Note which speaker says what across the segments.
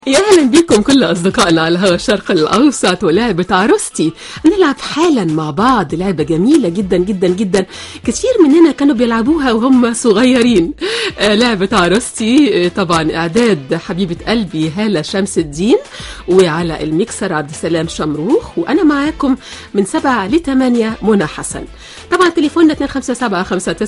Speaker 1: يا اهلا بكم كل اصدقائنا على هوا الشرق الاوسط ولعبه عروستي نلعب حالا مع بعض لعبه جميله جدا جدا جدا كتير مننا كانوا بيلعبوها وهم صغيرين آه، لعبه عروستي آه، طبعا اعداد حبيبه قلبي هاله شمس الدين وعلى الميكسر عبد السلام شمروخ وانا معاكم من سبعة لثمانية منى حسن طبعا تليفوننا 257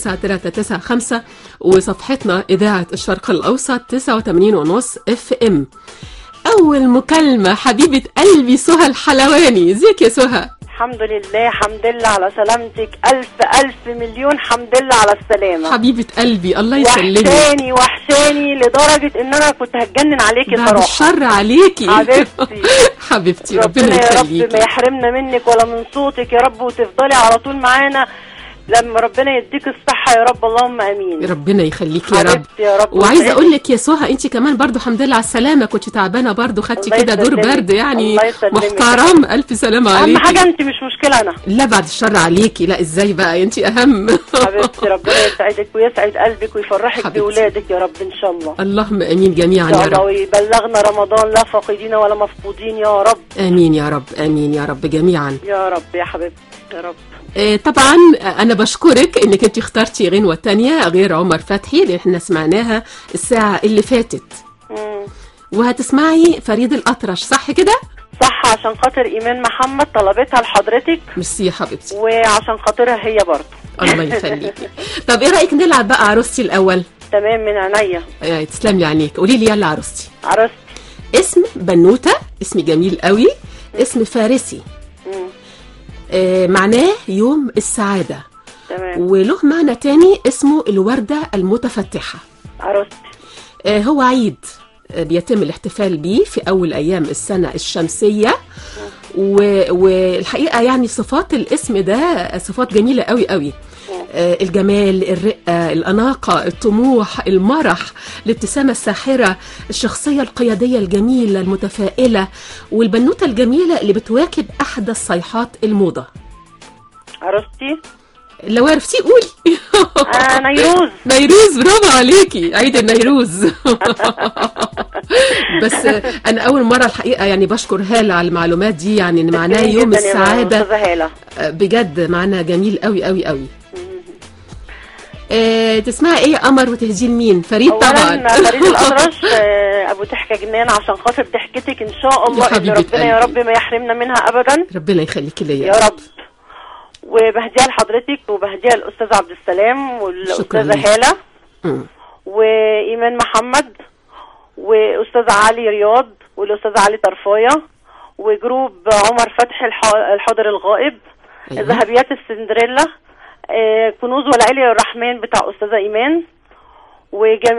Speaker 1: 593 وصفحتنا اذاعه الشرق الاوسط 89 ونص اف ام أول مكالمة حبيبة قلبي سهى الحلواني ازيك يا سهى
Speaker 2: الحمد لله حمد لله على سلامتك ألف ألف مليون حمد لله على السلامة
Speaker 1: حبيبة قلبي الله يسلمك
Speaker 2: وحشاني وحشاني لدرجة إن أنا كنت هتجنن عليكي
Speaker 1: بعد
Speaker 2: صراحة
Speaker 1: الشر عليكي
Speaker 2: حبيبتي.
Speaker 1: حبيبتي ربنا
Speaker 2: ربنا يا رب ما
Speaker 1: يخليكي
Speaker 2: يحرمنا منك ولا من صوتك يا رب وتفضلي على طول معانا لما ربنا يديك الصحة يا رب اللهم آمين
Speaker 1: ربنا يخليكي يا رب
Speaker 2: حبيبتي يا رب
Speaker 1: وعايزه
Speaker 2: وسعدك.
Speaker 1: اقول لك يا سهى انت كمان برضو الحمد لله على السلامه كنت تعبانه برضو خدتي
Speaker 2: الله
Speaker 1: كده دور
Speaker 2: يسلمك.
Speaker 1: برد يعني
Speaker 2: الله يسلمك.
Speaker 1: محترم الف سلامه
Speaker 2: أهم
Speaker 1: عليكي
Speaker 2: حاجة أنت مش مشكلة أنا
Speaker 1: لا بعد الشر عليكي لا ازاي بقى انت اهم
Speaker 2: حبيبتي ربنا يسعدك ويسعد قلبك ويفرحك
Speaker 1: حبيبتي.
Speaker 2: بأولادك يا رب إن شاء الله
Speaker 1: اللهم امين جميعا
Speaker 2: إن
Speaker 1: يا
Speaker 2: شاء الله
Speaker 1: رب
Speaker 2: ويبلغنا رمضان لا فاقدين ولا مفقودين يا رب
Speaker 1: امين يا رب امين يا رب جميعا
Speaker 2: يا رب يا حبيبتي يا رب
Speaker 1: آه، طبعا انا بشكرك انك انت اخترتي غنوه تانية غير عمر فتحي اللي احنا سمعناها الساعه اللي فاتت
Speaker 2: مم.
Speaker 1: وهتسمعي فريد الاطرش صح كده
Speaker 2: صح عشان خاطر ايمان محمد طلبتها لحضرتك
Speaker 1: ميرسي يا حبيبتي
Speaker 2: وعشان خاطرها هي برضه
Speaker 1: الله يخليكي طب ايه رايك نلعب بقى عروستي الاول
Speaker 2: تمام من عينيا
Speaker 1: آه، تسلم لي عينيك قولي لي يلا عروستي
Speaker 2: عروستي
Speaker 1: اسم بنوته اسم جميل قوي اسم فارسي
Speaker 2: مم.
Speaker 1: آه، معناه يوم السعاده
Speaker 2: تمام
Speaker 1: وله معنى تاني اسمه الورده المتفتحه
Speaker 2: عروستي
Speaker 1: آه، هو عيد آه، بيتم الاحتفال بيه في أول أيام السنة الشمسية و- والحقيقة يعني صفات الاسم ده صفات جميلة قوي قوي آه، الجمال الرقة الأناقة الطموح المرح الابتسامة الساحرة الشخصية القيادية الجميلة المتفائلة والبنوتة الجميلة اللي بتواكب أحدث صيحات الموضة
Speaker 2: عروستي
Speaker 1: لو عرفتي قولي
Speaker 2: آه نيروز
Speaker 1: نيروز برافو عليكي عيد النيروز بس انا اول مره الحقيقه يعني بشكر هاله على المعلومات دي يعني ان معناه
Speaker 2: جميل
Speaker 1: يوم
Speaker 2: جداً يا
Speaker 1: السعاده
Speaker 2: أستاذة هالة
Speaker 1: بجد معناه جميل قوي قوي قوي آه تسمعي ايه يا قمر وتهديه لمين فريد
Speaker 2: اولا
Speaker 1: طبعا
Speaker 2: فريد الاطرش آه، ابو ضحكه جنان عشان خاطر ضحكتك ان شاء الله ان
Speaker 1: حبيبة
Speaker 2: ربنا يا
Speaker 1: قلبي.
Speaker 2: رب ما يحرمنا منها ابدا
Speaker 1: ربنا يخليكي ليا
Speaker 2: يا رب وبهديها لحضرتك وبهديها الاستاذ عبد السلام
Speaker 1: شكراً
Speaker 2: والاستاذه
Speaker 1: ليك.
Speaker 2: هاله
Speaker 1: مم.
Speaker 2: وايمان محمد واستاذ علي رياض والاستاذ علي طرفايه وجروب عمر فتحي الح- الحاضر الغائب
Speaker 1: أيوة.
Speaker 2: ذهبيات السندريلا آه، كنوز والعلي الرحمن بتاع استاذه ايمان وجم...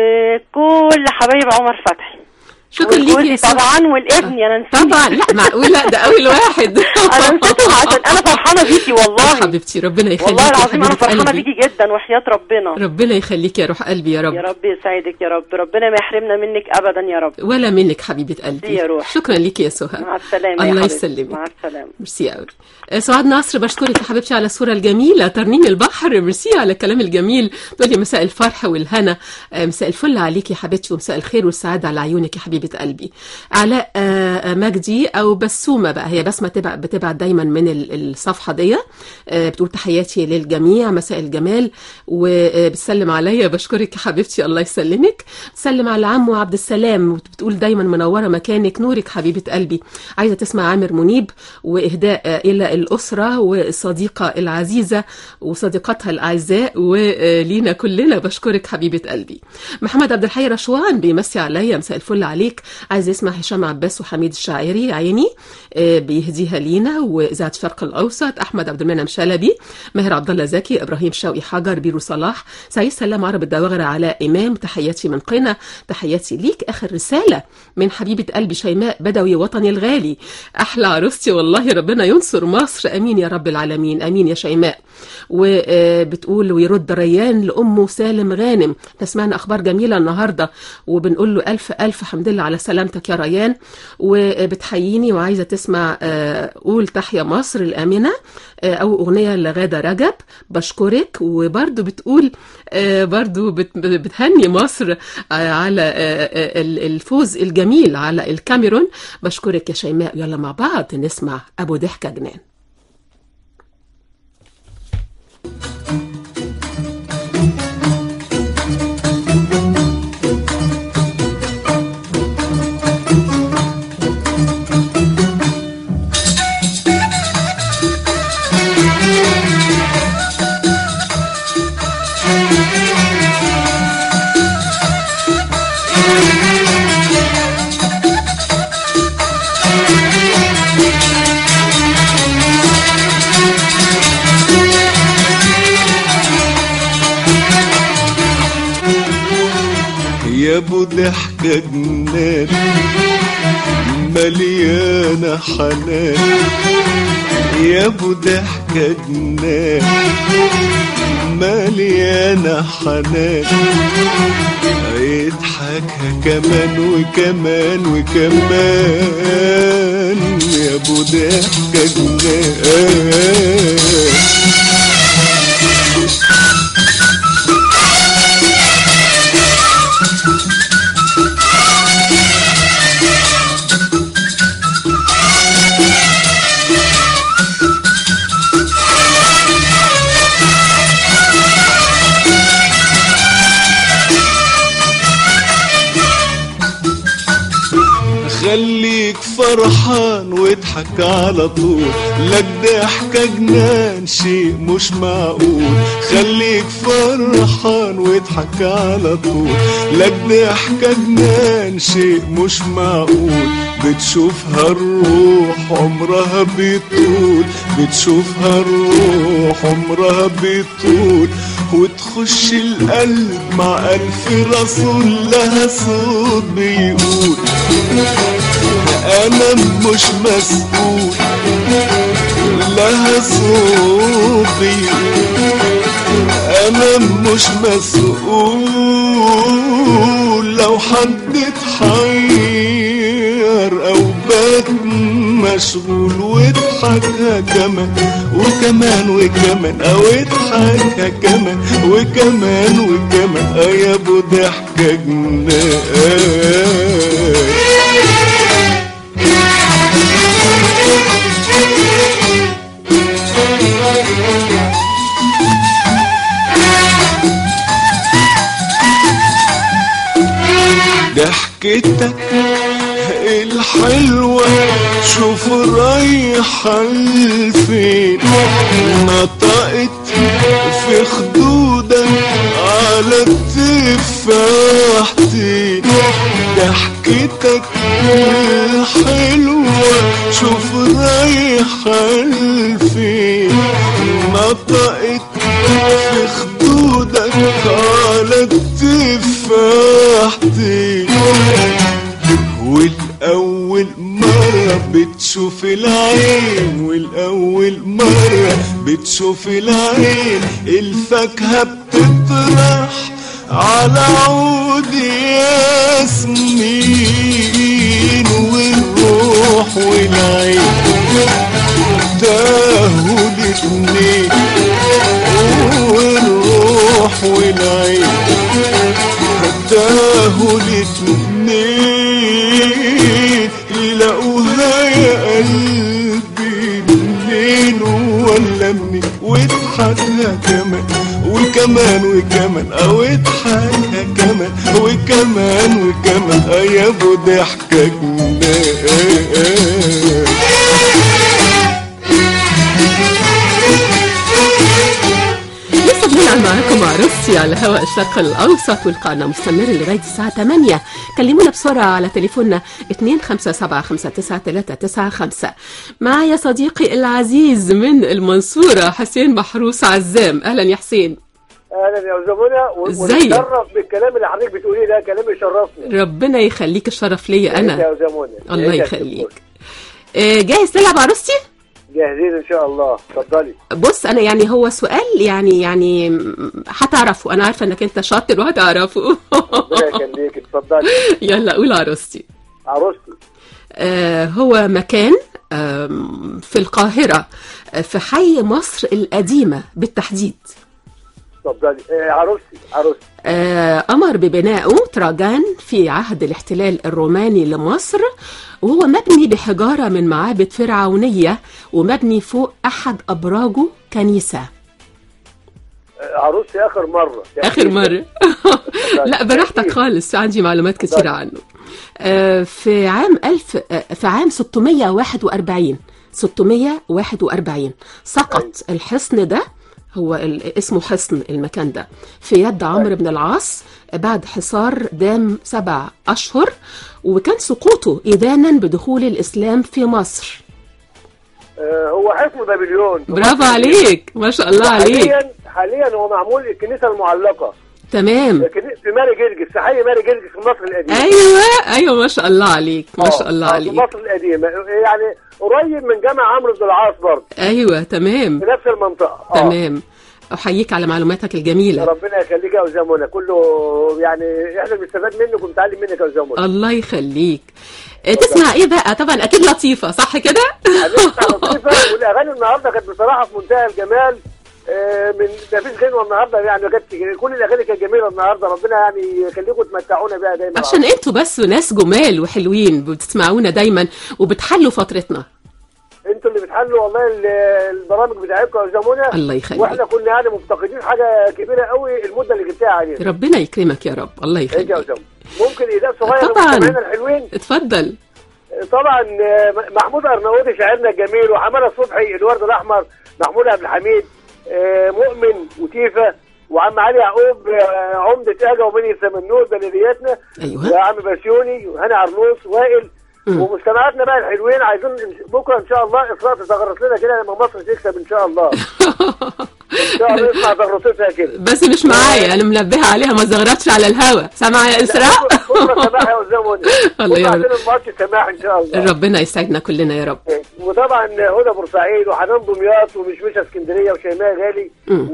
Speaker 2: وكل حبايب عمر فتحي
Speaker 1: شكرا ليكي
Speaker 2: والجوزي
Speaker 1: يا سهى.
Speaker 2: طبعا والابن انا نسيت
Speaker 1: طبعا لا معقوله ده اول واحد
Speaker 2: انا نسيتهم عشان انا فرحانه بيكي والله
Speaker 1: حبيبتي ربنا يخليكي
Speaker 2: والله
Speaker 1: يا
Speaker 2: العظيم انا
Speaker 1: حبيبة
Speaker 2: فرحانه
Speaker 1: قلبي.
Speaker 2: بيكي جدا وحياه ربنا
Speaker 1: ربنا يخليكي يا روح قلبي يا رب
Speaker 2: يا رب يسعدك يا رب ربنا ما يحرمنا منك ابدا يا رب
Speaker 1: ولا منك حبيبة قلبي
Speaker 2: يا روح.
Speaker 1: شكرا ليكي يا سهى
Speaker 2: مع السلامه يا
Speaker 1: الله
Speaker 2: حبيبتي.
Speaker 1: يسلمك.
Speaker 2: مع السلامه
Speaker 1: ميرسي قوي آه، سعاد نصر بشكرك يا حبيبتي على الصوره الجميله ترنيم البحر ميرسي على الكلام الجميل تقولي مساء الفرح والهنا آه، مساء الفل عليكي يا حبيبتي ومساء الخير والسعاده على عيونك يا حبيبه قلبي علاء آه، آه، مجدي او بسومه بقى هي بسمه تبع بتبعت دايما من ال- الصفحه دي آه، بتقول تحياتي للجميع مساء الجمال وبتسلم عليا بشكرك يا حبيبتي الله يسلمك تسلم على عمو عبد السلام وبتقول دايما منوره مكانك نورك حبيبه قلبي عايزه تسمع عامر منيب واهداء آه، الى الاسره والصديقه العزيزه وصديقاتها الاعزاء ولينا كلنا بشكرك حبيبه قلبي محمد عبد الحي رشوان بيمسي عليا مساء الفل عليك عايز يسمع هشام عباس وحميد الشاعري عيني آه، بيهديها لينا واذاعه الشرق الاوسط احمد عبد المنعم شلبي ماهر عبد الله زكي ابراهيم شوقي حجر بيرو صلاح سعيد سلام عرب الدواغره علاء امام تحياتي من قنا تحياتي ليك اخر رساله من حبيبه قلبي شيماء بدوي وطني الغالي احلى عروستي والله ربنا ينصر مصر امين يا رب العالمين امين يا شيماء وبتقول ويرد ريان لامه سالم غانم احنا سمعنا اخبار جميله النهارده وبنقول له الف الف حمد لله على سلامتك يا ريان و وبتحييني وعايزة تسمع آه، قول تحيا مصر الآمنة آه، أو أغنية لغادة رجب بشكرك وبرضو بتقول آه، برضو بت- بتهني مصر آه، على آه، آه، ال- الفوز الجميل على الكاميرون بشكرك يا شيماء يلا مع بعض نسمع أبو ضحكة جنان
Speaker 3: يا ابو ضحكة جنان مليانة حنان يا ابو ضحكة جنان مليانة حنان يضحكها كمان وكمان وكمان يا ابو ضحكة جنان خليك فرحان واضحك على طول لك ضحكة جنان شيء مش معقول خليك فرحان واضحك على طول لك ضحكة جنان شيء مش معقول بتشوفها الروح عمرها بيطول بتشوفها الروح عمرها بيطول وتخش القلب مع ألف رسول لها صوت بيقول انا مش مسؤول لها صوتي انا مش مسؤول لو حد اتحير او بات مشغول واضحكها كمان وكمان وكمان او اضحكها كمان وكمان وكمان اه يا ابو ضحكه جنان ضحكتك الحلوة شوف رايحة لفين نطقت في خدودك على التفاحتين ضحكتك الحلوة شوف رايحة لفين نطقت في خدودك على التفاحتين والأول مرة بتشوف العين والأول مرة بتشوف العين الفاكهة بتطرح على عود ياسمين والروح والعين تاهوا الاتنين والروح والعين تاهوا الاتنين يلاقوها يا قلبي منين ولا منين واضحكها كمان وكمان وكمان او اضحكها كمان وكمان وكمان اه يا ابو ضحكة جنان
Speaker 1: لسه بنلعب معاكم مع روسيا على هواء الشرق الاوسط والقاعده مستمر لغايه الساعه 8 كلمونا بسرعه على تليفوننا 257599395 معايا صديقي العزيز من المنصوره حسين محروس عزام اهلا يا حسين
Speaker 4: اهلا يا زملاء و-
Speaker 1: ازيك؟
Speaker 4: ونتشرف بالكلام اللي حضرتك بتقوليه ده كلام يشرفني
Speaker 1: ربنا يخليك الشرف ليا انا
Speaker 4: يا زملاء
Speaker 1: الله يخليك آه، جاهز تلعب عروستي
Speaker 4: جاهزين ان شاء الله اتفضلي
Speaker 1: بص انا يعني هو سؤال يعني يعني م- هتعرفه انا عارفه انك انت شاطر وهتعرفه
Speaker 4: ربنا يخليك اتفضلي
Speaker 1: يلا قول عروستي
Speaker 4: عروستي
Speaker 1: آه، هو مكان آم، في القاهرة آه، في حي مصر القديمة بالتحديد
Speaker 4: اتفضلي آه، عروستي عروستي
Speaker 1: آه، أمر ببنائه تراجان في عهد الاحتلال الروماني لمصر وهو مبني بحجارة من معابد فرعونية ومبني فوق أحد أبراجه كنيسة
Speaker 4: آه، عروستي اخر مره
Speaker 1: آخر مرة لا براحتك خالص عندي معلومات كثيرة عنه آه، في عام ألف آه، في عام 641 641 سقط الحصن ده هو ال- اسمه حصن المكان ده في يد عمرو بن العاص بعد حصار دام سبع أشهر وكان سقوطه إذانا بدخول الإسلام في مصر
Speaker 4: آه، هو حصن بابليون
Speaker 1: برافو عليك ما شاء الله عليك
Speaker 4: حاليا حاليا هو معمول الكنيسه المعلقه
Speaker 1: تمام
Speaker 4: لكن في ماري جرجس في حي ماري جرجس في مصر القديمه
Speaker 1: ايوه ايوه ما شاء الله عليك ما شاء الله
Speaker 4: آه، في
Speaker 1: عليك
Speaker 4: مصر القديمه يعني قريب من جامع عمرو بن العاص برضه
Speaker 1: ايوه تمام
Speaker 4: في نفس المنطقه آه.
Speaker 1: تمام احييك على معلوماتك الجميله
Speaker 4: ربنا يخليك يا استاذ منى كله يعني احنا بنستفاد منك ونتعلم منك يا استاذ منى
Speaker 1: الله يخليك آه، تسمع ايه بقى طبعا اكيد لطيفه صح كده
Speaker 4: هنسمع لطيفه والاغاني النهارده كانت بصراحه في منتهى الجمال آه، من ما فيش غنوه النهارده يعني كانت كل الاغاني كانت جميله النهارده ربنا يعني يخليكم تمتعونا بيها دايما
Speaker 1: عشان انتوا بس ناس جمال وحلوين بتسمعونا دايما وبتحلوا فترتنا
Speaker 4: انتوا اللي بتحلوا والله ال- البرامج بتاعتكم يا استاذ منى
Speaker 1: الله يخليك.
Speaker 4: واحنا كنا يعني مفتقدين حاجه كبيره قوي المده اللي جبتها علينا
Speaker 1: ربنا يكرمك يا رب الله
Speaker 4: هيك يا
Speaker 1: يخليك
Speaker 4: استاذ ممكن ايداء صغير
Speaker 1: طبعاً.
Speaker 4: للمستمعين الحلوين
Speaker 1: اتفضل
Speaker 4: طبعا آه، محمود ارناؤوطي شاعرنا الجميل وحماده صبحي الورد الاحمر محمود عبد الحميد آه، مؤمن وتيفا وعم علي يعقوب آه، عمدة اجا وبني السمنود بلدياتنا
Speaker 1: أيوة.
Speaker 4: وعم بسيوني وهاني عرنوس وائل
Speaker 1: مم.
Speaker 4: ومستمعاتنا بقى الحلوين عايزين بكره ان شاء الله اسراء تتغرس لنا كده لما مصر تكسب ان شاء الله ان شاء الله نسمع تغرستها كده
Speaker 1: بس مش معايا انا منبهه عليها ما زغرتش على الهوا سامعه يا اسراء
Speaker 4: بكره سماح يا استاذ منى
Speaker 1: الله
Speaker 4: بكره
Speaker 1: يرضى.
Speaker 4: عشان الماتش سماح ان شاء الله
Speaker 1: ربنا يسعدنا كلنا يا رب
Speaker 4: وطبعا هدى بورسعيد وحنان دمياط ومشمشه اسكندريه وشيماء غالي
Speaker 1: مم.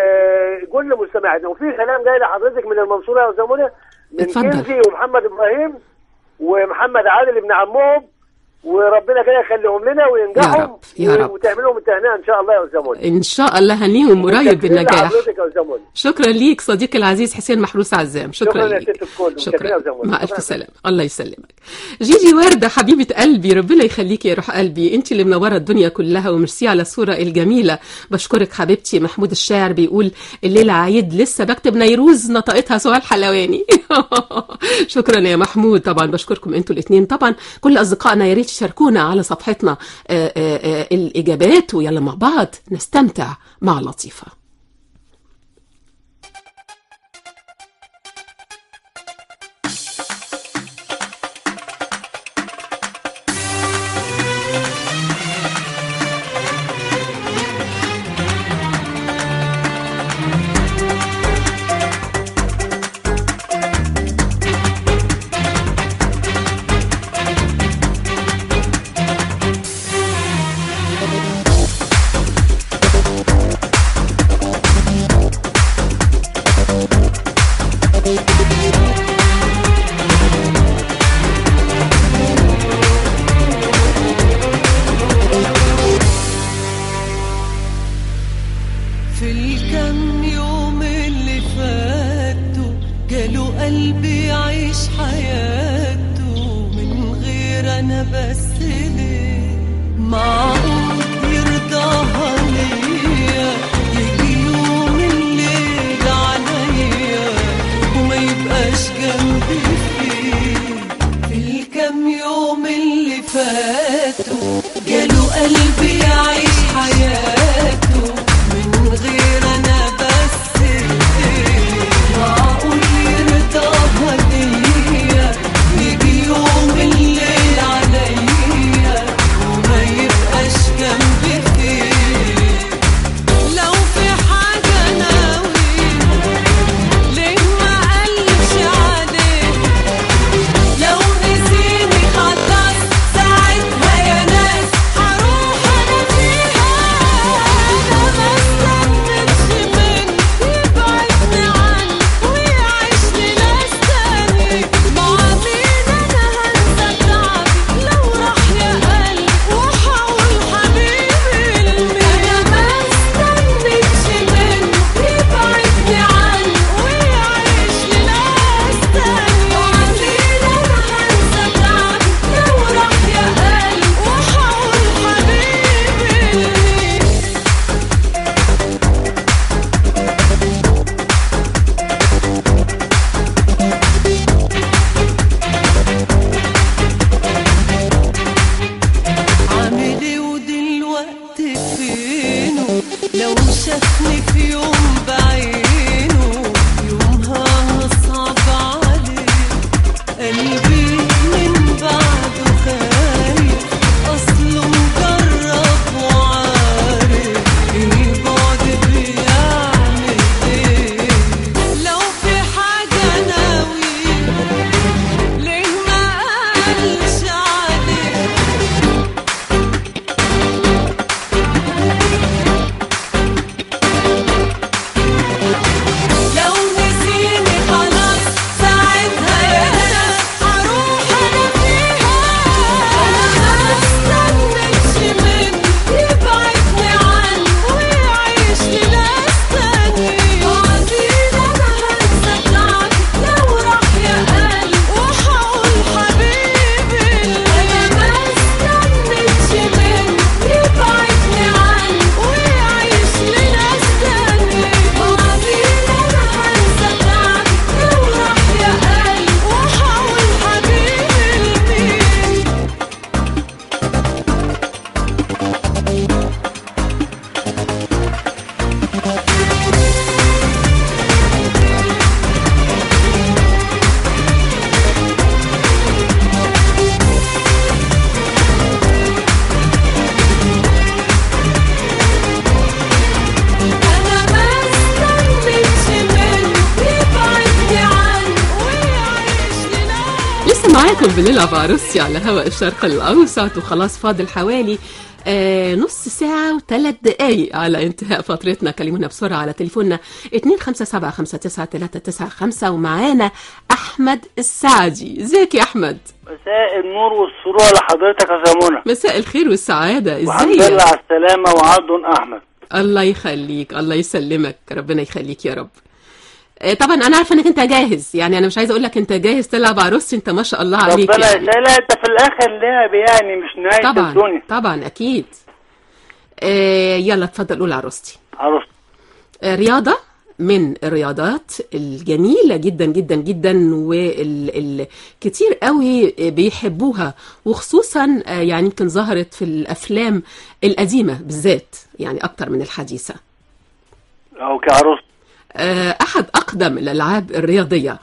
Speaker 4: وكل مستمعاتنا وفي كلام جاي لحضرتك من المنصوره يا استاذ منى من
Speaker 1: اتفضل.
Speaker 4: كنزي ومحمد ابراهيم ومحمد عادل ابن عمهم وربنا كده يخليهم لنا وينجحهم
Speaker 1: يا رب، يا رب.
Speaker 4: وتعملهم التهنئه ان شاء الله يا استاذ منى
Speaker 1: ان شاء الله هنيهم قريب
Speaker 4: متشكرين
Speaker 1: بالنجاح
Speaker 4: لحضرتك يا استاذ منى
Speaker 1: شكرا ليك صديقي العزيز حسين محروس عزام شكرا,
Speaker 4: شكراً يا
Speaker 1: ليك
Speaker 4: ست الكل. متشكرين
Speaker 1: شكرا
Speaker 4: يا أستاذ منى.
Speaker 1: مع
Speaker 4: شكراً.
Speaker 1: الف سلامه الله يسلمك جيجي ورده حبيبه قلبي ربنا يخليك يا روح قلبي انت اللي منوره الدنيا كلها وميرسي على الصوره الجميله بشكرك حبيبتي محمود الشاعر بيقول الليله عيد لسه بكتب نيروز نطقتها سؤال حلواني شكرا يا محمود طبعا بشكركم انتوا الاثنين طبعا كل اصدقائنا يا ريت تشاركونا على صفحتنا آه، آه، آه، الاجابات ويلا مع بعض نستمتع مع لطيفه
Speaker 5: في الكم يوم اللي فاتوا قالوا قلبي عيش حياته من غير انا بس ليه معقول يرضاها ليا يجي يوم الليل عليا وما يبقاش جنبي فيه في الكم يوم اللي فاتوا قالوا قلبي يعيش حياته من غير انا بس ليه معقول يرضاها ليا يجي يوم الليل عليا وما يبقاش جنبي فيه لو في حاجة ناوي ليه ما قالش عليه لو نسيني خلاص ساعتها يا ناس هروح انا
Speaker 1: معاكم بنلعب عروستي على هواء الشرق الأوسط وخلاص فاضل حوالي آه نص ساعة وثلاث دقايق على انتهاء فترتنا كلمونا بسرعة على تليفوننا 257 ومعانا أحمد السعدي ازيك يا أحمد
Speaker 6: مساء النور والسرور لحضرتك يا زمونة
Speaker 1: مساء الخير والسعادة
Speaker 6: والحمد لله
Speaker 1: ازيك
Speaker 6: على السلامة وعبد أحمد
Speaker 1: الله يخليك الله يسلمك ربنا يخليك يا رب آه، طبعا انا عارفه انك انت جاهز يعني انا مش عايزه اقول لك انت جاهز تلعب عروستي انت ما شاء الله عليك
Speaker 6: ربنا
Speaker 1: يعني.
Speaker 6: يسهلها انت في الاخر لعب يعني مش نهاية
Speaker 1: طبعا
Speaker 6: الدنيا
Speaker 1: طبعا اكيد آه يلا اتفضل قول عروستي
Speaker 6: عروس
Speaker 1: آه رياضه من الرياضات الجميله جدا جدا جدا والكتير قوي بيحبوها وخصوصا آه، يعني يمكن ظهرت في الافلام القديمه بالذات يعني اكتر من الحديثه
Speaker 6: اوكي عروس
Speaker 1: آه، احد اقدم الالعاب الرياضيه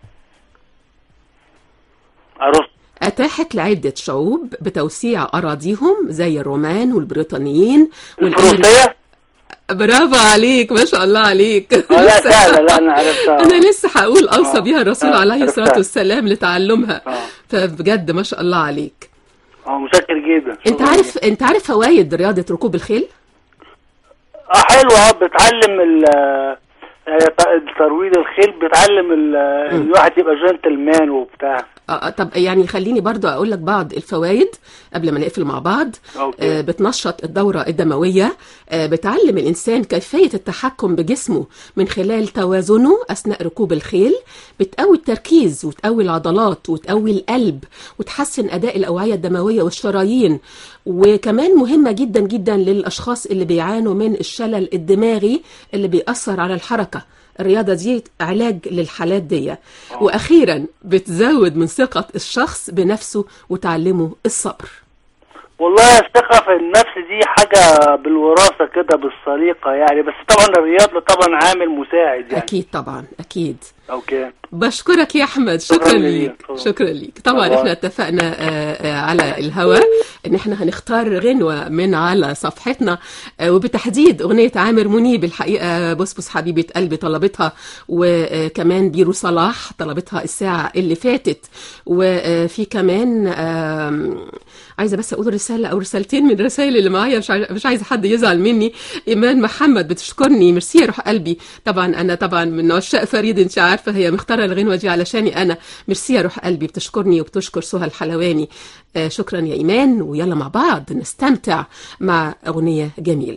Speaker 6: عروس
Speaker 1: أتاحت لعدة شعوب بتوسيع أراضيهم زي الرومان والبريطانيين والأمريكان
Speaker 6: الفروسية
Speaker 1: برافو عليك ما شاء الله عليك
Speaker 6: آه، لا
Speaker 1: لسه-
Speaker 6: سهلة لا انا عرفتها
Speaker 1: أنا لسه هقول أوصى
Speaker 6: آه،
Speaker 1: بيها الرسول
Speaker 6: آه،
Speaker 1: عليه الصلاة
Speaker 6: عرفتها.
Speaker 1: والسلام لتعلمها
Speaker 6: آه.
Speaker 1: فبجد ما شاء الله عليك
Speaker 6: اه متشكر جدا
Speaker 1: أنت
Speaker 6: شكراً
Speaker 1: عارف
Speaker 6: جداً.
Speaker 1: أنت عارف فوائد رياضة ركوب الخيل؟
Speaker 6: اه حلو اه بتعلم ال يعني ت- ترويض الخيل بتعلم ال- الواحد يبقى جنتلمان وبتاع
Speaker 1: آه، طب يعني خليني برضو أقول لك بعض الفوائد قبل ما نقفل مع بعض
Speaker 6: أوكي.
Speaker 1: آه، بتنشط الدورة الدموية آه، بتعلم الإنسان كيفية التحكم بجسمه من خلال توازنه أثناء ركوب الخيل بتقوي التركيز وتقوي العضلات وتقوي القلب وتحسن أداء الأوعية الدموية والشرايين وكمان مهمة جدا جدا للأشخاص اللي بيعانوا من الشلل الدماغي اللي بيأثر على الحركة الرياضة دي علاج للحالات دي وأخيرا بتزود من ثقة الشخص بنفسه وتعلمه الصبر
Speaker 6: والله الثقة في النفس دي حاجة بالوراثة كده بالسليقة يعني بس طبعا الرياضة طبعا عامل مساعد يعني
Speaker 1: أكيد طبعا أكيد
Speaker 6: اوكي
Speaker 1: بشكرك يا أحمد
Speaker 6: شكراً
Speaker 1: شكرا
Speaker 6: ليك.
Speaker 1: ليك
Speaker 6: طبعاً.
Speaker 1: شكرا ليك طبعا
Speaker 6: طبعاً.
Speaker 1: احنا اتفقنا آه، آه، على الهواء ان احنا هنختار غنوة من على صفحتنا آه، وبتحديد أغنية عامر منيب الحقيقة بسبس حبيبة قلبي طلبتها وكمان بيرو صلاح طلبتها الساعة اللي فاتت وفي كمان آم، عايزة بس أقول رسالة أو رسالتين من الرسائل اللي معايا مش عايزة, مش عايزة حد يزعل مني إيمان محمد بتشكرني ميرسي يا روح قلبي طبعا أنا طبعا من عشاق فريد أنت عارفة هي مختارة الغنوة دي علشاني أنا ميرسي يا روح قلبي بتشكرني وبتشكر سهى الحلواني آه شكرا يا إيمان ويلا مع بعض نستمتع مع أغنية جميلة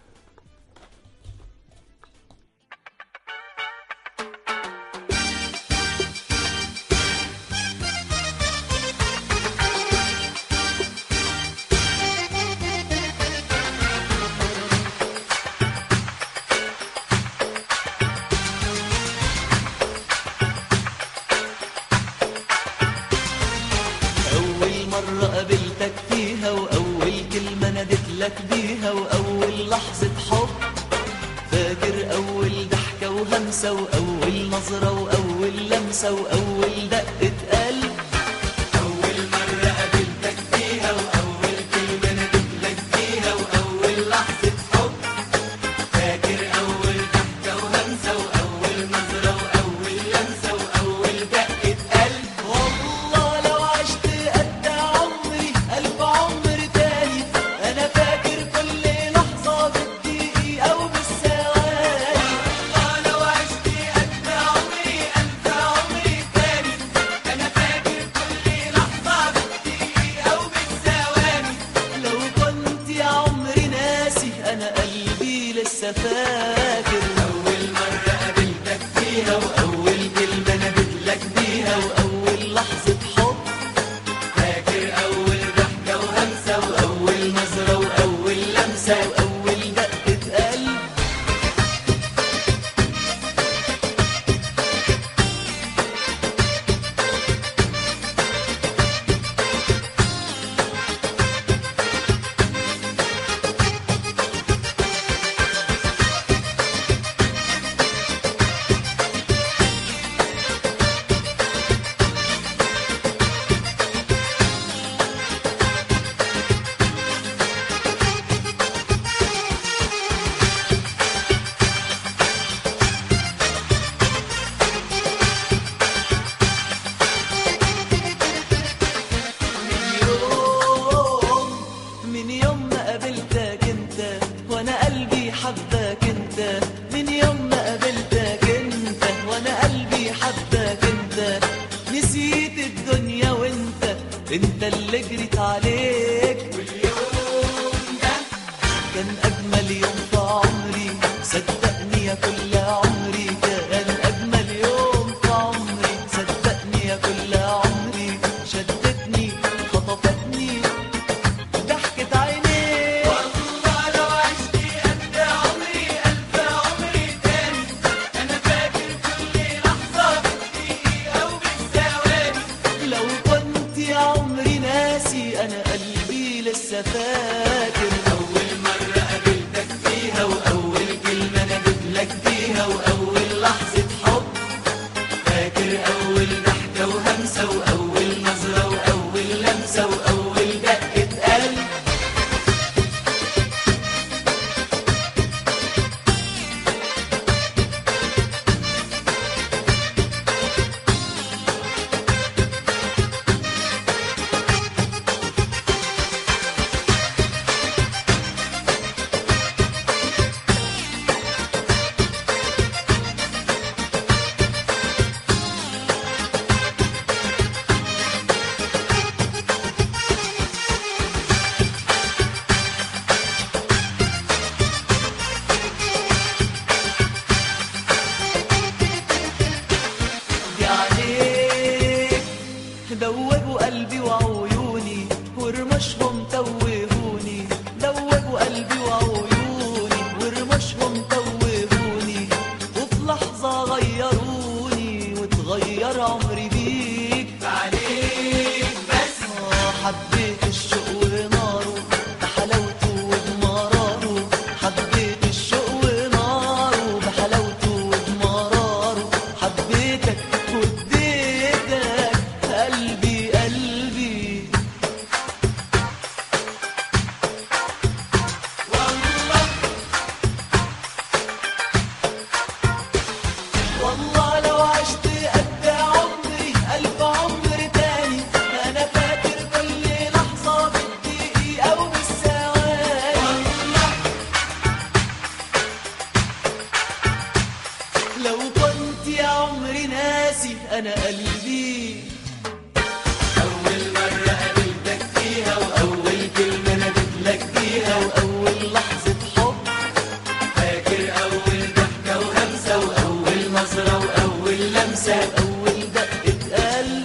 Speaker 5: أول مرة قابلتك فيها وأول كلمة نادت لك بيها وأول لحظة حب فاكر أول ضحكة وهمسة وأول نظرة وأول لمسة وأول دقة قلب أول مرة قابلتك فيها وأول كلمة نادت لك بيها وأول لحظة حب فاكر أول ضحكة وهمسة وأول نظرة وأول لمسة وأول دقة قلب والله لو عشت قد عمري ألف عمر تاني أنا فاكر كل لحظة بالدقيقة أو بالثواني والله لو عشت قد عمري ألف عمر انت اللي جريت عليك واليوم ده كان اجمل يوم في عمري صدقني يا كل عمري كان اجمل يوم في عمري صدقني يا كل عمري شدتني خطفتني ضحكت عينيك والله لو عشت قد عمري ألف عمري تاني أنا فاكر كل لحظة بالدقيقة وبالثواني لو كنت يا عمري ناسي أنا قلبي لسه فاكر أول مرة قابلتك فيها وأول كلمة ناديت لك بيها وأول لحظة حب فاكر أول ضحكة وهمسة وأول نظرة وأول لمسة وأول دقة قلب دي عليك دوبوا قلبي وعيوني ورمشهم توهوني دوبوا قلبي وعيوني ورمشهم توهوني وفي لحظة غيروني وتغير عمري بيك عليك بس آه حبيت الشوق وناره بحلاوته وبمراره حبيت الشوق وناره بحلاوته وبمراره حبيتك واديتك قلبي قلبي والله والله لو عشت قد عمري ألف عمر تاني أنا فاكر كل لحظة بالدقيقة وبالثواني لو كنت يا عمري ناسي أنا قلبي أول مرة قابلتك فيها وأول كلمة ناديت لك بيها وأول لحظة حب فاكر أول ضحكة وهمسة وأول نظرة وأول لمسة وأول دقة قلب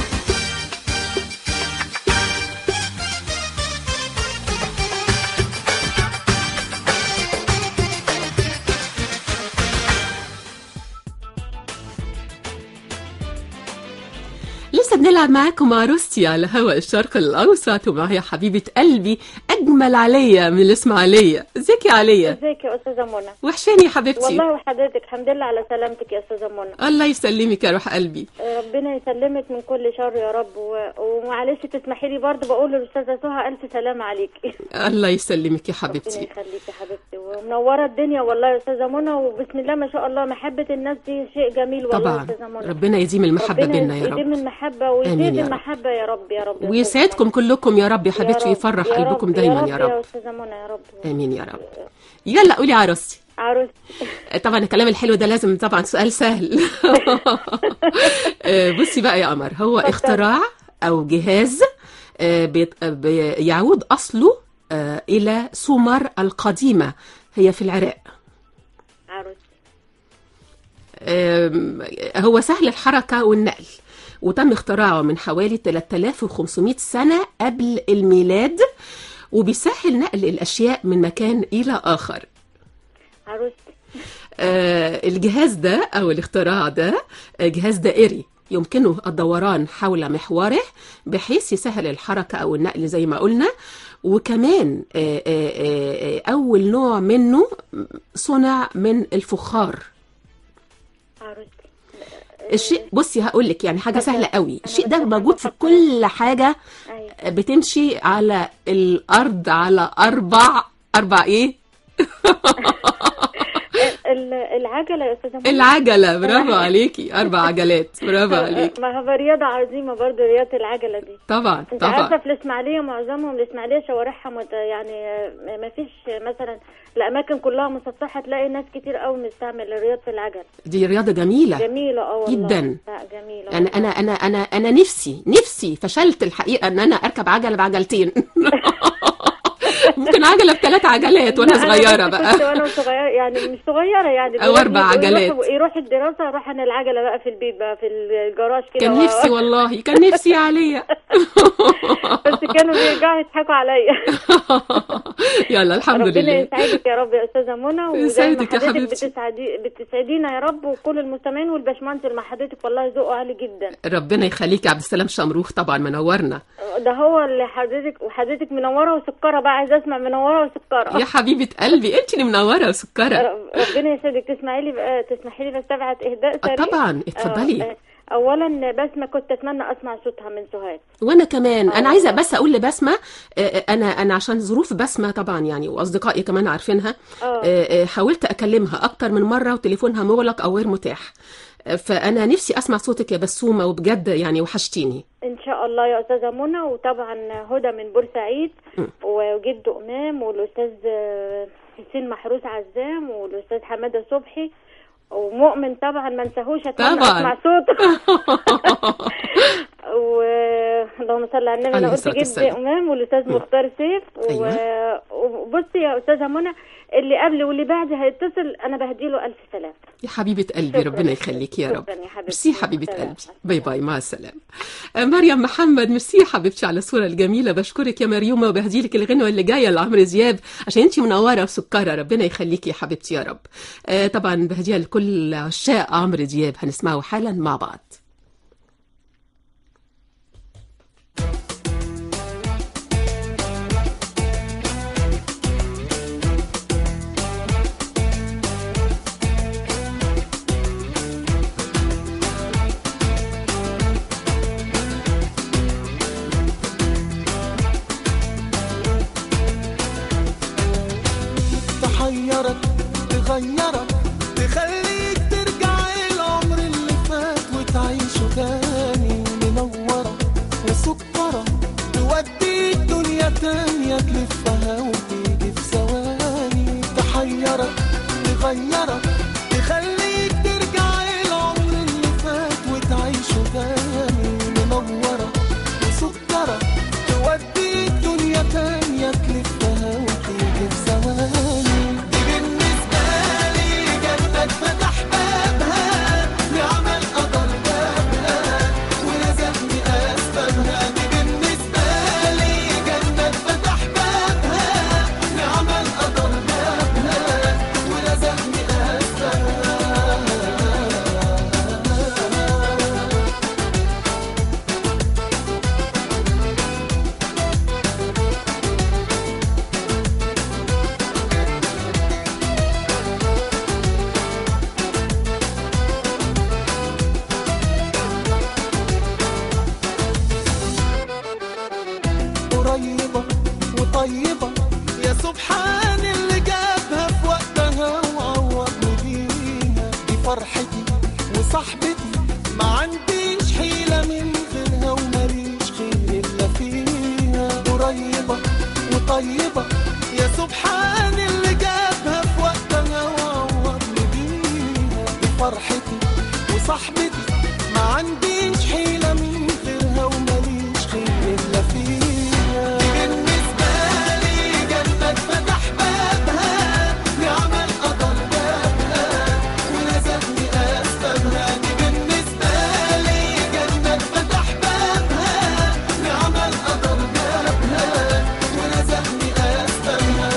Speaker 1: لسه بنلعب معاكم مع روستي على هواء الشرق الأوسط ومعايا حبيبة قلبي أجمل عليا من الإسماعيلية ازيك يا عليا
Speaker 7: ازيك يا استاذه منى
Speaker 1: وحشاني يا حبيبتي
Speaker 7: والله وحضرتك الحمد لله على سلامتك يا استاذه منى
Speaker 1: الله يسلمك يا روح قلبي
Speaker 7: ربنا يسلمك من كل شر يا رب و... ومعلش تسمحي لي برضه بقول للاستاذه سهى الف سلام عليكي
Speaker 1: الله يسلمك يا
Speaker 7: ربنا
Speaker 1: حبيبتي
Speaker 7: يخليك يا حبيبتي ومنوره الدنيا والله يا استاذه منى وبسم الله ما شاء الله محبه الناس دي شيء جميل والله
Speaker 1: طبعا
Speaker 7: يا استاذه منى
Speaker 1: ربنا يديم المحبة
Speaker 7: ربنا
Speaker 1: بينا يا
Speaker 7: يديم
Speaker 1: رب
Speaker 7: المحبه
Speaker 1: آمين
Speaker 7: ويزيد
Speaker 1: يا رب.
Speaker 7: المحبه يا رب يا رب يا أستاذة
Speaker 1: ويسعدكم
Speaker 7: منى.
Speaker 1: كلكم يا رب يا
Speaker 7: يا
Speaker 1: حبيبتي
Speaker 7: رب،
Speaker 1: ويفرح
Speaker 7: يا
Speaker 1: قلبكم
Speaker 7: رب،
Speaker 1: دايما يا
Speaker 7: يا
Speaker 1: رب
Speaker 7: استاذه منى يا رب
Speaker 1: امين يا رب يلا قولي عروستي
Speaker 7: عروس
Speaker 1: طبعا الكلام الحلو ده لازم طبعا سؤال سهل آه، بصي بقى يا قمر هو اختراع او جهاز آه، بيت- آه، بي- يعود اصله آه، الى سومر القديمه هي في العراق
Speaker 7: عروس
Speaker 1: آم، هو سهل الحركه والنقل وتم اختراعه من حوالي 3500 سنه قبل الميلاد وبيسهل نقل الاشياء من مكان الى اخر
Speaker 7: عروس
Speaker 1: آه، الجهاز ده أو الاختراع ده آه، جهاز دائري يمكنه الدوران حول محوره بحيث يسهل الحركة أو النقل زي ما قلنا وكمان آه، آه، آه، آه، أول نوع منه صنع من الفخار
Speaker 7: عروس
Speaker 1: الشيء بصي هقول لك يعني حاجة
Speaker 7: اتفضل.
Speaker 1: سهلة قوي
Speaker 7: أنا
Speaker 1: الشيء ده
Speaker 7: بس
Speaker 1: موجود في
Speaker 7: أفكر.
Speaker 1: كل حاجة
Speaker 7: ايوه
Speaker 1: بتمشي على الأرض على أربع أربع إيه؟
Speaker 7: ال- العجله يا استاذه منى
Speaker 1: العجلة برافو عليكي أربع عجلات برافو عليكي
Speaker 7: ما هو رياضه عظيمه برضه رياضه العجله دي
Speaker 1: طبعا
Speaker 7: انت عارفه
Speaker 1: طبعا
Speaker 7: في الاسماعيليه معظمهم الاسماعيليه شوارعها مت... يعني ما فيش مثلا الاماكن كلها مسطحه تلاقي ناس كتير قوي مستعمل رياضه العجل
Speaker 1: دي رياضة جميلة
Speaker 7: جميله اه والله
Speaker 1: جداً.
Speaker 7: لا جميله
Speaker 1: يعني انا انا انا انا نفسي نفسي فشلت الحقيقه ان انا اركب عجله بعجلتين ممكن عجله بثلاث عجلات وانا
Speaker 7: لا، أنا
Speaker 1: صغيره
Speaker 7: كنت
Speaker 1: بقى
Speaker 7: وانا صغيره يعني مش صغيره يعني
Speaker 1: أو أربع
Speaker 7: يروح-
Speaker 1: عجلات.
Speaker 7: يروح, يروح الدراسه اروح انا العجله بقى في البيت بقى في الجراج كده
Speaker 1: كان
Speaker 7: و-
Speaker 1: نفسي والله كان نفسي عليا
Speaker 7: بس كانوا بيرجعوا يضحكوا عليا
Speaker 1: يلا الحمد
Speaker 7: ربنا
Speaker 1: لله
Speaker 7: يسعدك يا رب يا استاذه منى وزي ما
Speaker 1: يسعدك يا
Speaker 7: حضرتك
Speaker 1: حبيبتي.
Speaker 7: بتسعدي بتسعدينا يا رب وكل المستمعين والباشمهندس اللي مع حضرتك والله ذوقه عالي جدا
Speaker 1: ربنا يخليك يا عبد السلام شمروخ طبعا منورنا
Speaker 7: ده هو اللي حضرتك وحضرتك منوره وسكره بقى عايزه اسمع منوره وسكره
Speaker 1: يا حبيبه قلبي انت اللي منوره وسكره
Speaker 7: رب- ربنا يسعدك تسمعي لي بقى تسمحي لي بس تبعت اهداء
Speaker 1: آه،
Speaker 7: سريع
Speaker 1: طبعا
Speaker 7: آه،
Speaker 1: اتفضلي
Speaker 7: آه، اولا بسمه كنت اتمنى اسمع صوتها من سوهاج
Speaker 1: وانا كمان انا
Speaker 7: آه.
Speaker 1: عايزه بس اقول لبسمه آه، آه، انا انا عشان ظروف بسمه طبعا يعني واصدقائي كمان عارفينها
Speaker 7: اه
Speaker 1: آه، آه، حاولت اكلمها اكتر من مره وتليفونها مغلق او غير متاح آه، فانا نفسي اسمع صوتك يا بسومه وبجد يعني وحشتيني
Speaker 7: ان شاء الله يا استاذه منى وطبعا هدى من بورسعيد
Speaker 1: م.
Speaker 7: وجد امام والاستاذ آه، حسين محروس عزام والاستاذ حماده صبحي ومؤمن طبعا ما انساهوش اتمنى
Speaker 1: طبعاً.
Speaker 7: اسمع صوته و اللهم صل على النبي
Speaker 1: عليه
Speaker 7: انا قلت
Speaker 1: الصلاة
Speaker 7: جد
Speaker 1: والسلام.
Speaker 7: امام والاستاذ مختار سيف و...
Speaker 1: أيوة.
Speaker 7: وبصي يا استاذه منى اللي قبل واللي بعد هيتصل انا بهديله الف سلام
Speaker 1: يا حبيبه قلبي
Speaker 7: شكراً.
Speaker 1: ربنا يخليك يا رب
Speaker 7: شكراً يا حبيبتي.
Speaker 1: ميرسي حبيبه
Speaker 7: سلام.
Speaker 1: قلبي باي باي مع السلامه آه، مريم محمد ميرسي يا حبيبتي على الصوره الجميله بشكرك يا مريومه وبهدي لك الغنوه اللي جايه لعمرو دياب عشان انت منوره وسكره ربنا يخليكي يا حبيبتي يا رب آه، طبعا بهديها لكل عشاق عمرو دياب هنسمعه حالا مع بعض
Speaker 8: تحيرك تغيرك تخليك ترجع العمر اللي فات وتعيشه تاني منورة وسكرة توديك دنيا تانية تلفها وتيجي في ثواني تحيرك تغيرك تخليك ترجع العمر اللي فات وتعيشه تاني منورة وسكرة توديك دنيا تانية تلفها وتيجي في ثواني دي بالنسبة لي جنة فتح بابها نعمة القدر بابها ورزقني أسبابها دي بالنسبة لي جنة فتح بابها نعمة القدر بابها ورزقني أسبابها قريبة وطيبة يا سبحان اللي جابها في وقتها وعوضني بيها دي فرحتي وصاحبتي ما عنديش حيلة من غيرها وماليش خير إلا فيها قريبة وطيبة يا سبحان اللي جابها في وقتها وعوضني بيها دي فرحتي وصاحبتي ما عنديش حيلة من غيرها وماليش خير إلا فيها بالنسبة لي جنة فتح بابها نعمة القدر بابها ورزقني أسبابها دي بالنسبة لي جنة فتح بابها نعمة القدر بابها ورزقني أسبابها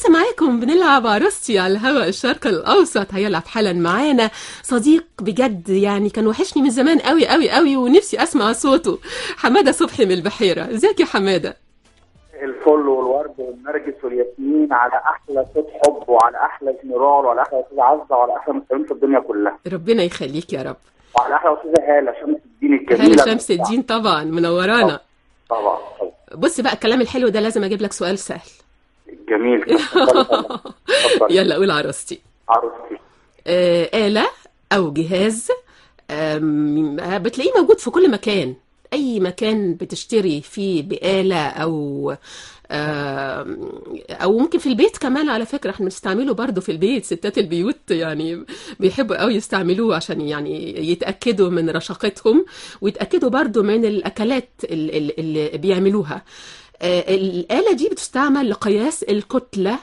Speaker 1: لسه معاكم بنلعب عروستي على الهواء الشرق الاوسط هيلعب حالا معانا صديق بجد يعني كان وحشني من زمان قوي قوي قوي ونفسي اسمع صوته حماده صبحي من البحيره ازيك يا حماده
Speaker 9: الفل والورد والنرجس والياسمين على احلى صوت حب وعلى احلى جنرال وعلى احلى استاذ عزه وعلى احلى مستمعين في الدنيا كلها
Speaker 1: ربنا يخليك يا رب
Speaker 9: وعلى احلى استاذه هاله شمس الدين الجميله
Speaker 1: هلا شمس الدين طبعا منورانا
Speaker 9: طبعا طبعا.
Speaker 1: بص بقى الكلام الحلو ده لازم اجيب لك سؤال سهل
Speaker 9: جميل اتفضلي طبعا. اتفضلي.
Speaker 1: يلا قول عروستي
Speaker 9: عروستي
Speaker 1: آه، آلة أو جهاز آم، بتلاقيه موجود في كل مكان أي مكان بتشتري فيه بآلة أو آم، أو ممكن في البيت كمان على فكرة احنا بنستعمله برضه في البيت ستات البيوت يعني بيحبوا قوي يستعملوه عشان يعني يتأكدوا من رشاقتهم ويتأكدوا برضه من الأكلات ال- ال- اللي بيعملوها آه، الآلة دي بتستعمل لقياس الكتلة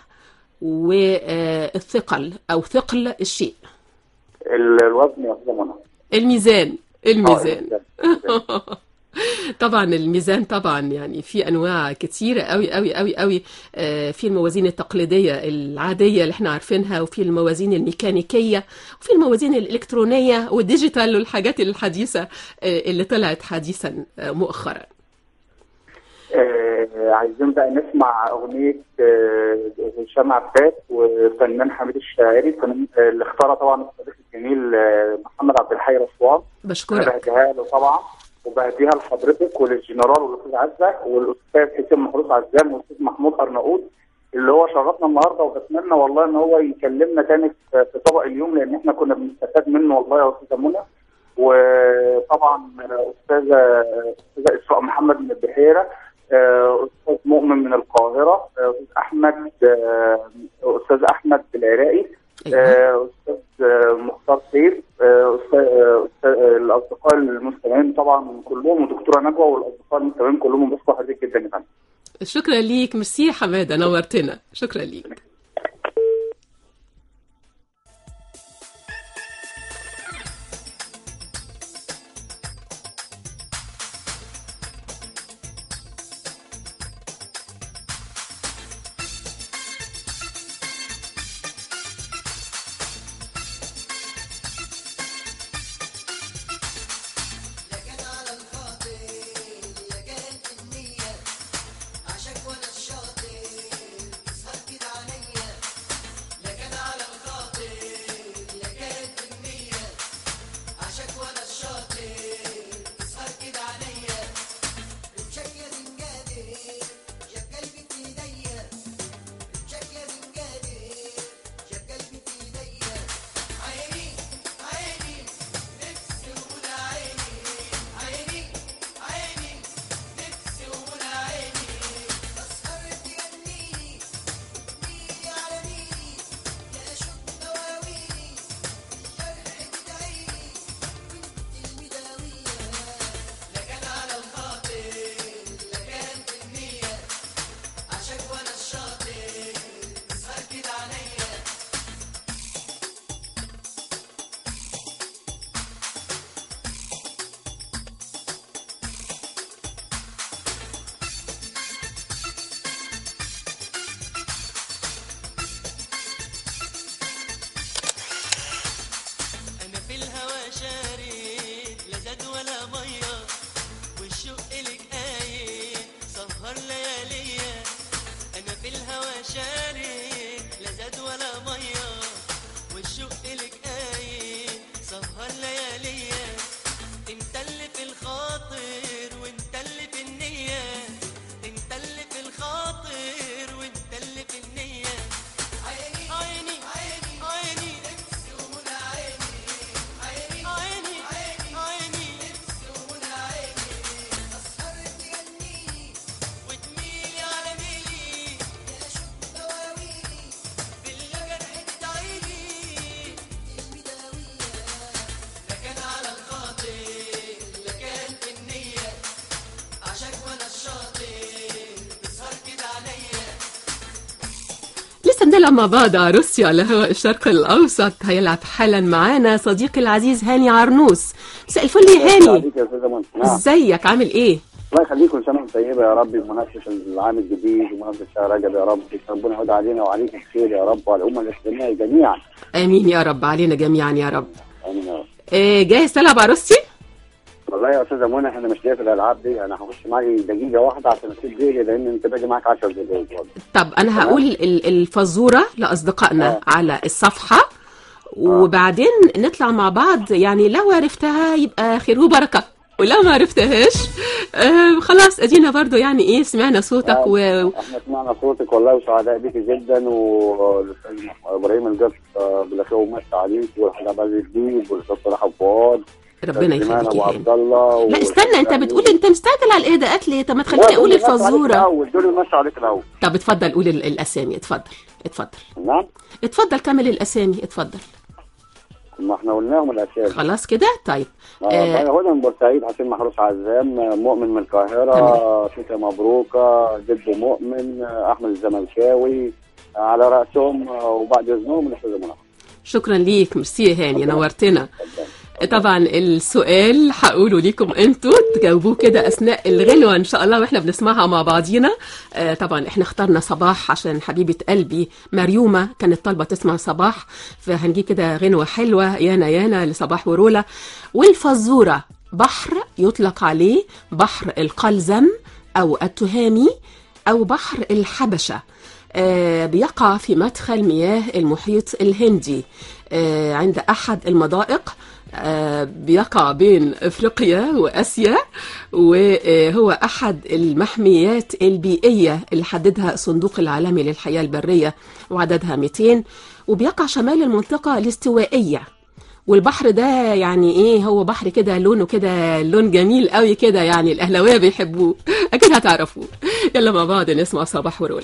Speaker 1: والثقل أو ثقل الشيء
Speaker 9: ال- الوزن يا استاذه منى
Speaker 1: الميزان
Speaker 9: آه،
Speaker 1: الميزان
Speaker 9: الميزان.
Speaker 1: طبعا الميزان طبعا يعني في انواع كتيره قوي قوي قوي قوي آه، في الموازين التقليديه العاديه اللي احنا عارفينها وفي الموازين الميكانيكيه وفي الموازين الالكترونيه والديجيتال والحاجات الحديثه آه، اللي طلعت حديثا آه، مؤخرا
Speaker 9: آه، عايزين بقى نسمع اغنيه آه، هشام عباس وفنان حميد الشاعري فنان آه، اللي اختارها طبعا الصديق الجميل آه، محمد عبد الحي رشوان انا
Speaker 1: بشكرك
Speaker 9: بهديها له طبعا وبهديها لحضرتك وللجنرال والاستاذ عزه والاستاذ حسين محروس عزام والاستاذ محمود ارناؤوط اللي هو شرفنا النهارده وبتمنى والله ان هو يكلمنا تاني في في طبق اليوم لان احنا كنا بنستفاد منه والله يا استاذه منى وطبعا استاذه استاذه اسراء محمد من البحيره آه، استاذ مؤمن من القاهره آه، استاذ احمد آه، استاذ احمد العراقي
Speaker 1: ايوه
Speaker 9: آه، استاذ آه، مختار سيف آه، استاذ آه، أستاذ- آه، الاصدقاء المستمعين طبعا كلهم ودكتوره نجوى والاصدقاء المستمعين كلهم بشكر حضرتك جدا يا فندم
Speaker 1: شكرا ليك ميرسي يا حماده نورتنا شكرا ليك
Speaker 5: لكن على الخاطر لكن النية عشاك وانا الشاطر تسهر كده عليا لكن على الخاطر لكن النية عشاك وانا الشاطر تسهر كده عليا رمشك يا زنجادر جاب قلبي في ايديا رمشك يا زنجادر جاب قلبي في ايديا عيني عيني نفسي ولا عيني عيني عيني نفسي ولا عيني تسهر تغنيلي تغنيلي على ميلي يا شوق دواويلي الجرح تدعيلي وانت المداوية لكن على الخاطر لكن في النية عشاك وانا الشاطر تسهر كده عليا
Speaker 10: انا في الهوى شارد لا زاد ولا ميه والشوق لك قايد سهر لياليا انا في الهوى شارد لا زاد ولا ميه والشوق لك قايد سهر لياليا انت اللي في الخاطر وانت اللي في النيه انت اللي في الخاطر وانت اللي في النيه
Speaker 5: عيني
Speaker 10: عيني
Speaker 5: عيني
Speaker 10: عيني
Speaker 5: نفسي ولا عيني عيني
Speaker 10: عيني عيني
Speaker 5: نفسي ولا عيني تسهر تغنيلي
Speaker 10: وتميلي على ميلي
Speaker 5: يا شوق دواويلي
Speaker 10: بالجرح تدعيلي
Speaker 5: المداوية
Speaker 10: لكن على الخاطر لكن في النية عشاك وانا الشاطر تسهر كده عليا
Speaker 1: لسه بنلعب مع بعض عروستي على هواء الشرق الأوسط هيلعب حالا معانا صديقي العزيز هاني عرنوس مساء الفل يا هاني
Speaker 9: عليك يا استاذه منى نعم
Speaker 1: ازيك عامل ايه؟
Speaker 11: الله يخليك كل سنه وانت طيبه يا رب بمناسبه العام الجديد ومناسبه شهر رجب يا رب ربنا يعود علينا وعليك الخير يا رب وعلى الامه الاسلاميه جميعا
Speaker 1: امين يا رب علينا جميعا يا رب
Speaker 11: امين يا رب
Speaker 1: آه، جاهز تلعب عروستي
Speaker 11: والله يا استاذه منى احنا مش ليا في الالعاب دي انا هخش معاكي دقيقه واحده عشان اسيب غيري لان انت باقي معاك 10 دقايق والله
Speaker 1: طب انا هقول ال- الفزوره لاصدقائنا
Speaker 11: آه.
Speaker 1: على الصفحه وبعدين نطلع مع بعض يعني لو عرفتها يبقى خير وبركه ولو ما عرفتهاش آه خلاص ادينا برضو يعني ايه سمعنا صوتك و...
Speaker 11: احنا سمعنا صوتك والله وسعداء بيك جدا والاستاذ ابراهيم الجف آه، بالاخير ومسي عليك والحاج عبد العزيز الديب والاستاذ صلاح عباد
Speaker 1: ربنا
Speaker 11: سليمان
Speaker 1: يخليك
Speaker 11: ابو
Speaker 1: يا
Speaker 11: عبد الله
Speaker 1: لا استنى انت بتقول انت مستعجل على الاهداءات ليه طب ما
Speaker 11: لا،
Speaker 1: تخليني اقول
Speaker 11: دول يمشوا عليك
Speaker 1: الفزوره
Speaker 11: الاول دول يمشوا عليك الاول
Speaker 1: طب اتفضل قول ال- الاسامي اتفضل اتفضل
Speaker 11: نعم
Speaker 1: اتفضل كمل الاسامي اتفضل
Speaker 11: ما احنا قلناهم الاسامي
Speaker 1: خلاص كده طيب
Speaker 11: اه
Speaker 1: آه
Speaker 11: هدى من بورسعيد حسين محروس عزام آه، مؤمن من القاهره شيكا مبروكه جد مؤمن آه، احمد الزملكاوي آه، على راسهم آه، وبعد اذنهم الاستاذ منى
Speaker 1: شكرا ليك ميرسي يا هاني نورتنا طبعا السؤال هقوله ليكم انتوا تجاوبوه كده اثناء الغنوه ان شاء الله واحنا بنسمعها مع بعضينا آه طبعا احنا اخترنا صباح عشان حبيبه قلبي مريومه كانت طالبه تسمع صباح فهنجيب كده غنوه حلوه يانا يانا لصباح ورولا والفزوره بحر يطلق عليه بحر القلزم او التهامي او بحر الحبشه آه، بيقع في مدخل مياه المحيط الهندي آه، عند أحد المضائق آه، بيقع بين افريقيا واسيا وهو احد المحميات البيئيه اللي حددها الصندوق العالمي للحياه البريه وعددها 200 وبيقع شمال المنطقه الاستوائيه والبحر ده يعني ايه هو بحر كده لونه كده لون جميل قوي كده يعني الاهلاويه بيحبوه اكيد هتعرفوه يلا مع بعض نسمع صباح ورول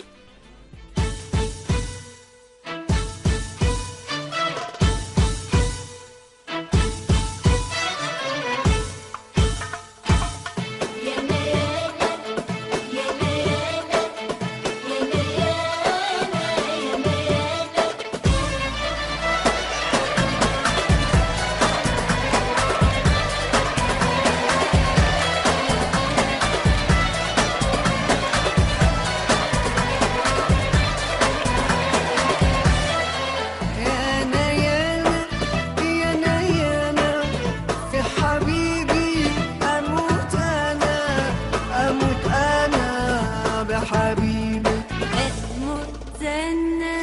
Speaker 8: يانا يانا يانا يانا في حبيبي أموت أنا أموت أنا بحبيبي
Speaker 12: أموت أنا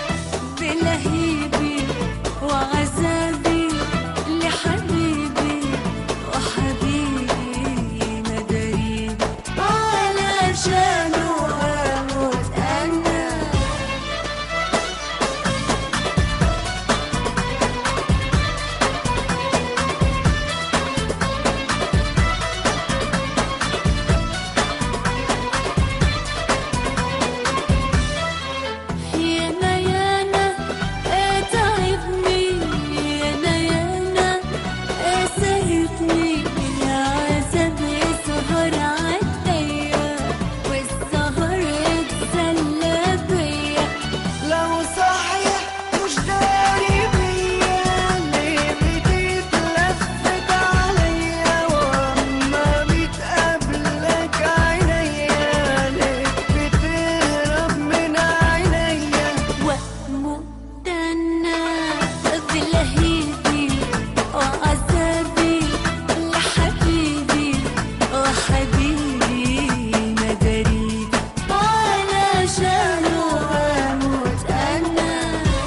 Speaker 12: بلهيبي وعذابي لحبيبي وحبيبي ندريبي علشانه أموت أنا يانا يانا اتعبني يانا يانا اسهبني العذاب يسهر عليا والسهر يتسلى بيا
Speaker 8: لو صحيح مش داري بيا ليه بتتلفت عليا واما بتقابلك عينيا ليه بتهرب من عينيا
Speaker 12: واموت انا بلهيبي وعذابي لحبيبي وحبيبي مداريبي علشانه اموت انا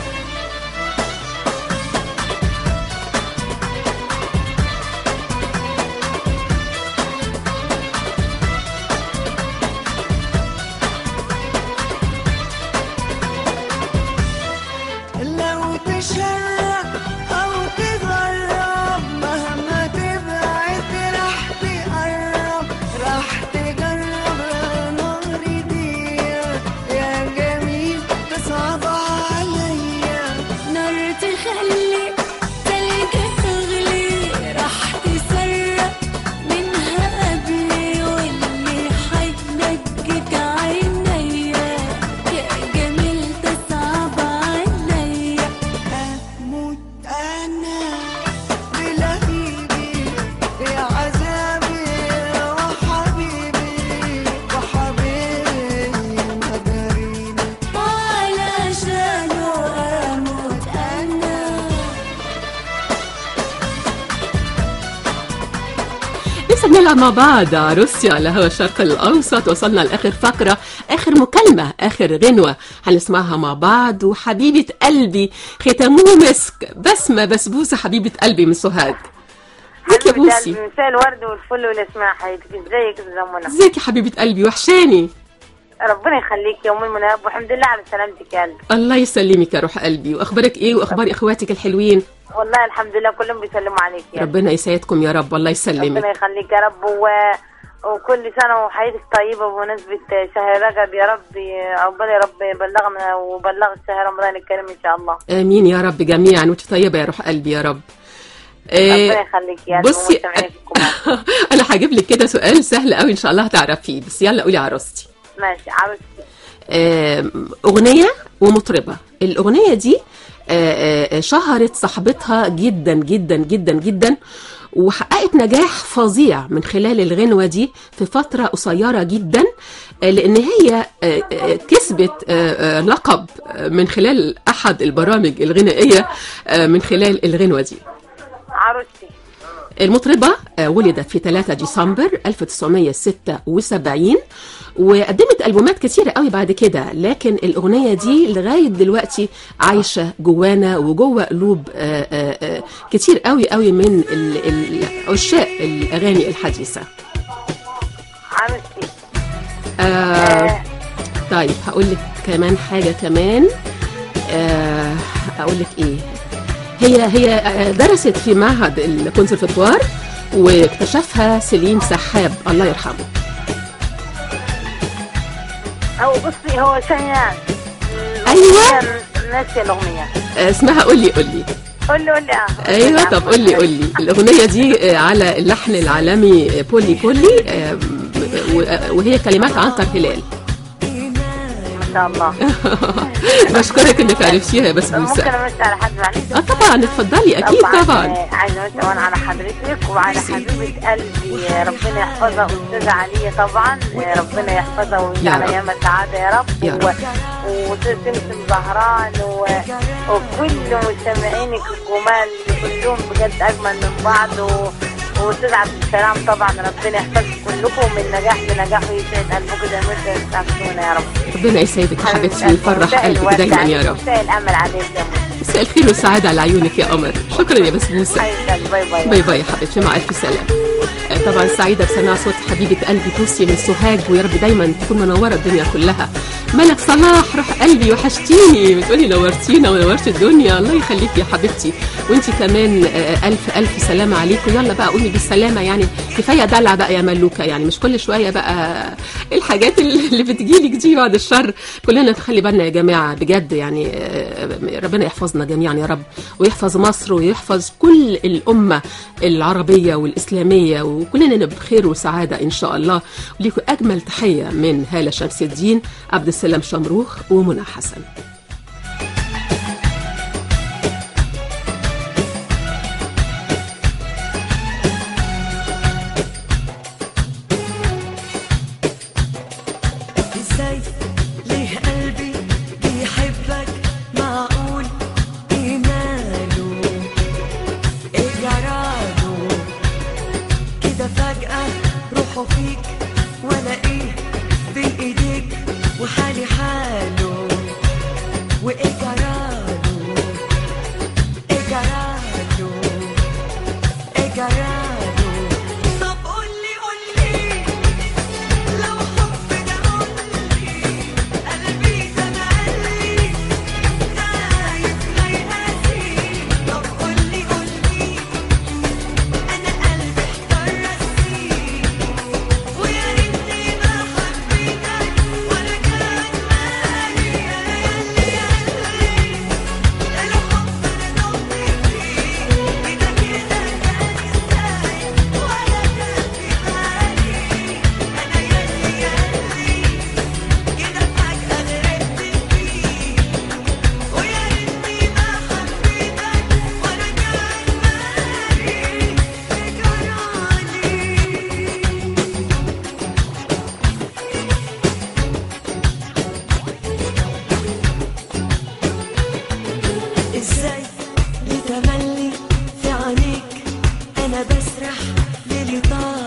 Speaker 8: لو تشرق أو تغرب مهما تبعد راح تقرب راح تجرب نار دي يا جميل تصعب عليا
Speaker 12: نار تخلي تلج تغلي راح تسرق منها قبلي واللي حينجك عينيا يا جميل تصعب عليا
Speaker 1: بنلعب مع بعض عروستي على هوا الشرق الأوسط وصلنا لآخر فقرة آخر مكالمة آخر غنوة هنسمعها مع بعض وحبيبة قلبي ختامه مسك بسمة بسبوسة حبيبة قلبي من سوهاج ازيك يا بوسي
Speaker 13: مساء الورد والفل والاسماء حياتك ازيك يا منى
Speaker 1: ازيك يا حبيبة قلبي وحشاني
Speaker 13: ربنا يخليك يا ام المنى والحمد لله على سلامتك يا قلبي
Speaker 1: الله يسلمك يا روح قلبي واخبارك ايه واخبار اخواتك الحلوين
Speaker 13: والله الحمد لله كلهم بيسلموا عليك يا
Speaker 1: ربنا يسعدكم يا رب الله يسلمك
Speaker 13: ربنا يخليك يا رب و... وكل سنة وحياتك طيبة بمناسبة شهر رجب يا رب عقبال يا رب يبلغنا وبلغ شهر رمضان الكريم إن شاء الله
Speaker 1: امين يا رب جميعا وانت طيبه يا روح قلبي يا رب
Speaker 13: ربنا يخليك يا قلبي
Speaker 1: بصي
Speaker 13: ومستمعينك الكبار.
Speaker 1: انا هجيب لك كده سؤال سهل قوي ان شاء الله هتعرفيه بس يلا قولي عروستي
Speaker 13: ماشي عروستي
Speaker 1: آم، اغنيه ومطربه الاغنيه دي آه، آه، شهرت صاحبتها جدا جدا جدا جدا وحققت نجاح فظيع من خلال الغنوة دي في فترة قصيرة جدا آه، لأن هي آه، آه، كسبت آه، آه، لقب آه، من خلال أحد البرامج الغنائية آه، من خلال الغنوة دي
Speaker 13: عروستي
Speaker 1: المطربة آه، ولدت في 3 ديسمبر 1976 وقدمت ألبومات كتيرة قوي بعد كده لكن الأغنية دي لغاية دلوقتي عايشة جوانا وجوه قلوب آه، آه، آه، كتير قوي قوي من ال- ال- عشاق الأغاني الحديثة
Speaker 13: عروستي
Speaker 1: آه طيب هقول لك كمان حاجة كمان آه أقول لك إيه هي هي آه، درست في معهد الكونسرفتوار واكتشفها سليم سحاب الله يرحمه
Speaker 13: هو بصي هو شيان
Speaker 1: أيوة.
Speaker 13: ناسي الأغنية
Speaker 1: آه، اسمها قولي قولي
Speaker 13: قول لي قول لي آه.
Speaker 1: ايوه طب قولي قولي الاغنيه دي آه، على اللحن العالمي آه، بولي بولي آه، و- وهي كلمات عنتر هلال
Speaker 13: ما شاء الله
Speaker 1: بشكرك انك عرفتيها يا
Speaker 13: ممكن
Speaker 1: بسبوسه
Speaker 13: امسي على حد معلش
Speaker 1: اه طبعا اتفضلي اكيد طبعا
Speaker 13: آه، عايزه امسي وانا على حضرتك وعلى حبيبه قلبي آه، ربنا يحفظها استاذه عليا طبعا آه، ربنا يحفظها
Speaker 1: يا
Speaker 13: ويجعل
Speaker 1: رب.
Speaker 13: ايامها سعاده يا رب
Speaker 1: يا
Speaker 13: و-
Speaker 1: رب.
Speaker 13: واستاذ سمسم زهران و... وكل مستمعينك الجمال كلهم بجد اجمل من بعض و... واستاذ عبد السلام طبعا ربنا يحفظكم كلكم من نجاح لنجاح ويسعد قلبكم دايما تعرفونا يا رب
Speaker 1: ربنا يسعدك يا حبيبتي ويفرح قلبك دايما يا رب
Speaker 13: مساء الامل عليك يا منى
Speaker 1: مساء الخير والسعاده على عيونك يا قمر شكرا يا بسبوسه
Speaker 13: حبيبتي باي باي
Speaker 1: باي باي يا حبيبتي مع الف سلامه آه، طبعا سعيده بسماع صوت حبيبه قلبي بوسي من سوهاج ويا رب دايما تكون منوره الدنيا كلها ملك صلاح روح قلبي وحشتيني بتقولي نورتينا ونورت الدنيا الله يخليك يا حبيبتي وانت كمان آه، الف الف سلامه عليكم يلا بقى قومي بالسلامه يعني كفايه دلع بقى يا ملوكه يعني مش كل شويه بقى الحاجات اللي بتجيلك دي بعد الشر كلنا نخلي بالنا يا جماعه بجد يعني آه، ربنا يحفظنا جميعا يا رب ويحفظ مصر ويحفظ كل الامه العربيه والاسلاميه وكلنا نبقى بخير وسعاده ان شاء الله وليكم اجمل تحيه من هاله شمس الدين عبد السلام شمروخ ومنى حسن
Speaker 8: ازاي ليه قلبي بيحبك معقول ايه ماله ايه جراله كده فجأة روحه فيك وانا ايه بين ايديك وحالي حاله وايه جراله ايه جراله ايه جراله طب قولي قولي لو حب ده قولي قلبي زمقلي خايف ما يقاسي طب قولي قولي انا قلبي احتار راسي ويا ريتني ما حبيتك ولا كان مالي انا ياللي ياللي الحب ده ضمي فيه كده كده كان ازاي ولا كان في بالي انا ياللي ياللي كده فجأة غرقت فيه ويا ريتني ما حبيتك ولا كان مالي ازاي لتملي في عينيك انا بسرح للي طار